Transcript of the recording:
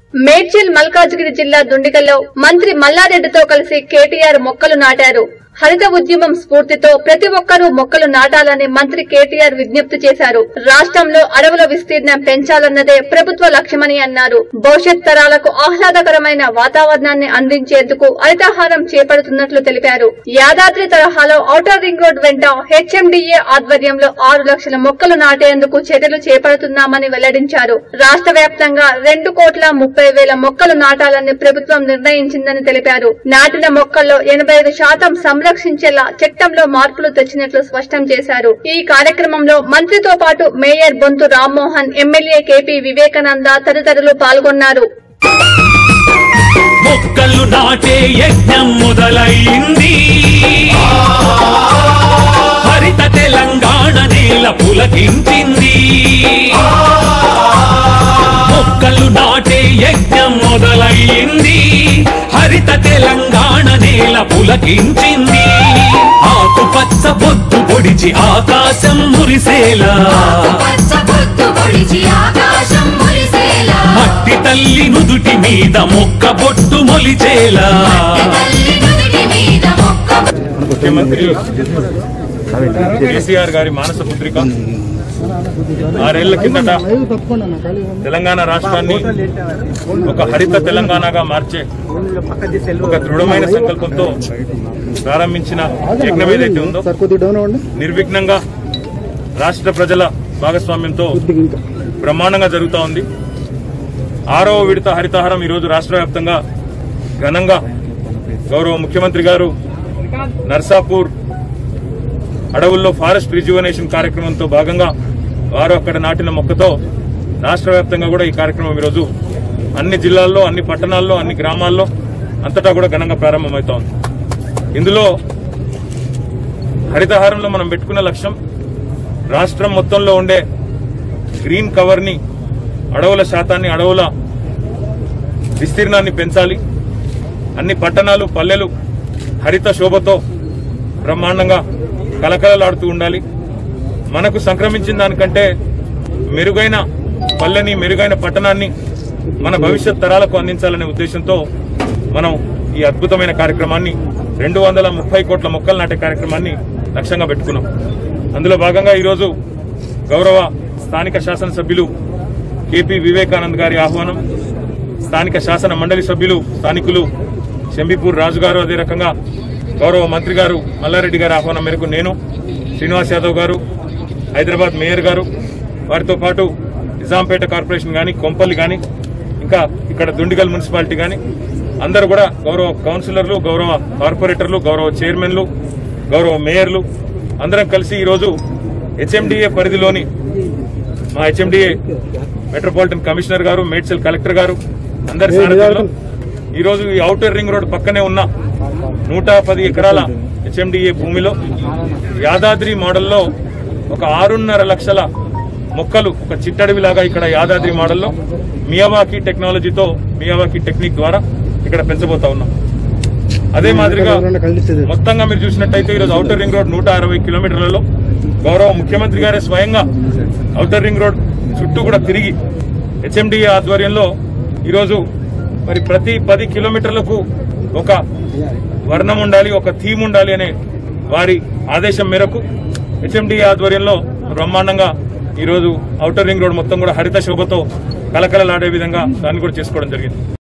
మేడ్చల్ మల్కాజ్గిరి జిల్లా దుండిగల్లో మంత్రి మల్లారెడ్డితో కలిసి కేటీఆర్ మొక్కలు నాటారు హరిత ఉద్యమం స్ఫూర్తితో ప్రతి ఒక్కరూ మొక్కలు నాటాలని మంత్రి కేటీఆర్ విజ్ఞప్తి చేశారు రాష్ట్రంలో అడవుల విస్తీర్ణం పెంచాలన్నదే ప్రభుత్వ లక్ష్యమని అన్నారు భవిష్యత్ తరాలకు ఆహ్లాదకరమైన వాతావరణాన్ని అందించేందుకు హరితహారం చేపడుతున్నట్లు తెలిపారు యాదాద్రి తరహాలో ఔటర్ రింగ్ రోడ్ వెంట హెచ్ఎండిఏ ఆధ్వర్యంలో ఆరు లక్షల మొక్కలు నాటేందుకు చర్యలు చేపడుతున్నామని వెల్లడించారు రాష్ట్ర వ్యాప్తంగా రెండు కోట్ల ముప్పై వేల మొక్కలు నాటాలని ప్రభుత్వం నిర్ణయించిందని తెలిపారు నాటిన మొక్కల్లో ఎనభై ఐదు శాతం సంరక్షించేలా చట్టంలో మార్పులు తెచ్చినట్లు స్పష్టం చేశారు ఈ కార్యక్రమంలో మంత్రితో పాటు mayor Bonthu Rammohan MLA KP Vivekananda తదితరులు పాల్గొన్నారు మొక్కలు నాటే యజ్ఞం మొదలైంది హరిత తెలంగాణ నేల పులకించింది మొక్కలు నాటే యజ్ఞం మొదలైంది హరిత తెలంగాణ నేల పులకించింది ఆకుపచ్చ పొద్దు పొడిచి ఆకాశం మురిసేలా పచ్చ పొద్దు పొడిచి ఆకాశం మురిసేలా మట్టి తల్లి నుదుటి మీద మొక్క బొట్టు మొలిచేలా తల్లి నుదుటి మీద మొక్క ముఖ్యమంత్రి కేసీఆర్ గారి మానస పుత్రిక ఆరేళ్ల కిందట తెలంగాణ రాష్ట్రాన్ని ఒక హరిత తెలంగాణగా మార్చే ఒక దృఢమైన సంకల్పంతో ప్రారంభించిన యజ్ఞం ఏదైతే ఉందో నిర్విఘ్నంగా రాష్ట్ర ప్రజల భాగస్వామ్యంతో బ్రహ్మాండంగా జరుగుతూ ఉంది ఆరవ విడత హరితహారం ఈరోజు రాష్ట్ర వ్యాప్తంగా ఘనంగా గౌరవ ముఖ్యమంత్రి గారు నర్సాపూర్ అడవుల్లో ఫారెస్ట్ రిజ్యువనేషన్ కార్యక్రమంతో భాగంగా వారు అక్కడ నాటిన మొక్కతో రాష్ట్ర వ్యాప్తంగా కూడా ఈ కార్యక్రమం ఈరోజు అన్ని జిల్లాల్లో అన్ని పట్టణాల్లో అన్ని గ్రామాల్లో అంతటా కూడా ఘనంగా ప్రారంభమవుతా ఉంది ఇందులో హరితహారంలో మనం పెట్టుకున్న లక్ష్యం రాష్ట్రం మొత్తంలో ఉండే గ్రీన్ కవర్ ని అడవుల శాతాన్ని అడవుల విస్తీర్ణాన్ని పెంచాలి అన్ని పట్టణాలు పల్లెలు హరిత శోభతో బ్రహ్మాండంగా కలకలలాడుతూ ఉండాలి మనకు సంక్రమించిన దానికంటే మెరుగైన పల్లెని మెరుగైన పట్టణాన్ని మన భవిష్యత్ తరాలకు అందించాలనే ఉద్దేశంతో మనం ఈ అద్భుతమైన కార్యక్రమాన్ని రెండు వందల ముప్పై కోట్ల మొక్కలు నాటే కార్యక్రమాన్ని లక్ష్యంగా పెట్టుకున్నాం అందులో భాగంగా ఈరోజు గౌరవ స్థానిక శాసనసభ్యులు కేపీ వివేకానంద్ గారి ఆహ్వానం స్థానిక శాసన మండలి సభ్యులు స్థానికులు శంబిపూర్ రాజు గారు అదే రకంగా గౌరవ మంత్రి గారు మల్లారెడ్డి గారి ఆహ్వానం మేరకు నేను శ్రీనివాస్ యాదవ్ గారు హైదరాబాద్ మేయర్ గారు వారితో పాటు నిజాంపేట కార్పొరేషన్ కానీ కొంపల్లి కానీ ఇంకా ఇక్కడ దుండిగల్ మున్సిపాలిటీ కానీ అందరూ కూడా గౌరవ కౌన్సిలర్లు గౌరవ కార్పొరేటర్లు గౌరవ చైర్మన్లు గౌరవ మేయర్లు అందరం కలిసి ఈరోజు హెచ్ఎండిఏ పరిధిలోని మా హెచ్ఎండిఏ మెట్రోపాలిటన్ కమిషనర్ గారు మేడ్చల్ కలెక్టర్ గారు అందరి సారథ్యంలో ఈరోజు ఈ ఔటర్ రింగ్ రోడ్ పక్కనే ఉన్న నూట పది ఎకరాల హెచ్ఎండిఏ భూమిలో యాదాద్రి మోడల్లో ఒక ఆరున్నర లక్షల మొక్కలు ఒక చిట్టడవిలాగా ఇక్కడ యాదాద్రి మోడల్లో మియావాకి టెక్నాలజీతో మియావాకి టెక్నిక్ ద్వారా ఇక్కడ పెంచబోతా ఉన్నాం అదే మాదిరిగా మొత్తంగా మీరు చూసినట్టయితే ఈరోజు ఔటర్ రింగ్ రోడ్ నూట అరవై కిలోమీటర్లలో గౌరవ ముఖ్యమంత్రి గారే స్వయంగా ఔటర్ రింగ్ రోడ్ చుట్టూ కూడా తిరిగి హెచ్ఎండిఏ ఆధ్వర్యంలో ఈరోజు మరి ప్రతి పది కిలోమీటర్లకు ఒక వర్ణం ఉండాలి ఒక థీమ్ ఉండాలి అనే వారి ఆదేశం మేరకు హెచ్ఎండిఏ ఆధ్వర్యంలో బ్రహ్మాండంగా ఈరోజు ఔటర్ రింగ్ రోడ్ మొత్తం కూడా హరిత శోభతో కలకలలాడే విధంగా దాన్ని కూడా చేసుకోవడం జరిగింది